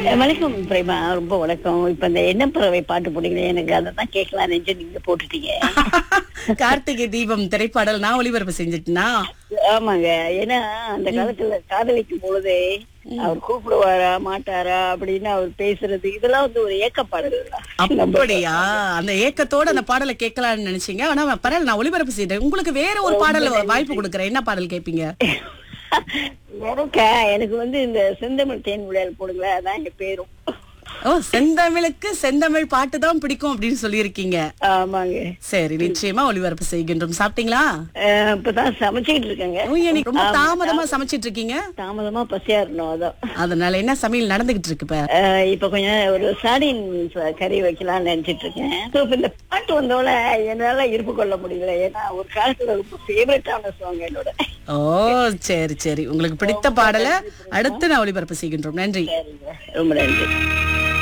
வணக்கம் பிரேமா ரொம்ப வணக்கம் இப்ப இந்த என்ன பறவை பாட்டு போட்டீங்களே எனக்கு அதை தான் கேட்கலாம் நினைச்சு நீங்க போட்டுட்டீங்க கார்த்திகை தீபம் திரைப்பாடல் நான் ஒளிபரப்பு செஞ்சுட்டேனா ஆமாங்க ஏன்னா அந்த காலத்துல காதலிக்கும் பொழுது அவர் கூப்பிடுவாரா மாட்டாரா அப்படின்னு அவர் பேசுறது இதெல்லாம் வந்து ஒரு ஏக்கப்பாடல் அப்படியா அந்த ஏக்கத்தோட அந்த பாடலை கேட்கலாம்னு நினைச்சீங்க ஆனா பரவாயில்ல நான் ஒளிபரப்பு செய்தேன் உங்களுக்கு வேற ஒரு பாடல் வாய்ப்பு கொடுக்குறேன் என்ன பாடல் கேட்பீங்க எனக்கா எனக்கு வந்து இந்த செந்தமிழ் தேன் விளையால் போடுங்களேன் அதான் என் பேரும் ஓ செந்தமிழுக்கு செந்தமிழ் பாட்டு தான் பிடிக்கும் அப்படின்னு சொல்லியிருக்கீங்க ஆமாங்க சரி நிச்சயமா ஒளிபரப்பு செய்கின்றோம் சாப்பிட்டீங்களா அஹ் இப்பதான் சமைச்சுக்கிட்டு இருக்கேங்க ஓ, ஏன் நீங்க ரொம்ப தாமதமா சமைச்சிட்டு இருக்கீங்க தாமதமா பசியா இருந்தோம் அதான் அதனால என்ன சமையல் நடந்துகிட்டு இருக்கு இப்ப அஹ் இப்ப கொஞ்சம் ஒரு சாடின் கறி வைக்கலாம்னு நினைச்சிட்டு இருக்கேன் So, இப்ப இந்த பாட்டு வந்தோட என்னால இருப்பு கொள்ள முடியல ஏன்னா ஒரு காலத்துல ரொம்ப ஃபேவரட்டான சாங் என்னோட ஓ சரி சரி உங்களுக்கு பிடித்த பாடலை அடுத்து நான் ஒளிபரப்பு செய்கின்றோம் நன்றி சரிங்க ரொம்ப நன்றி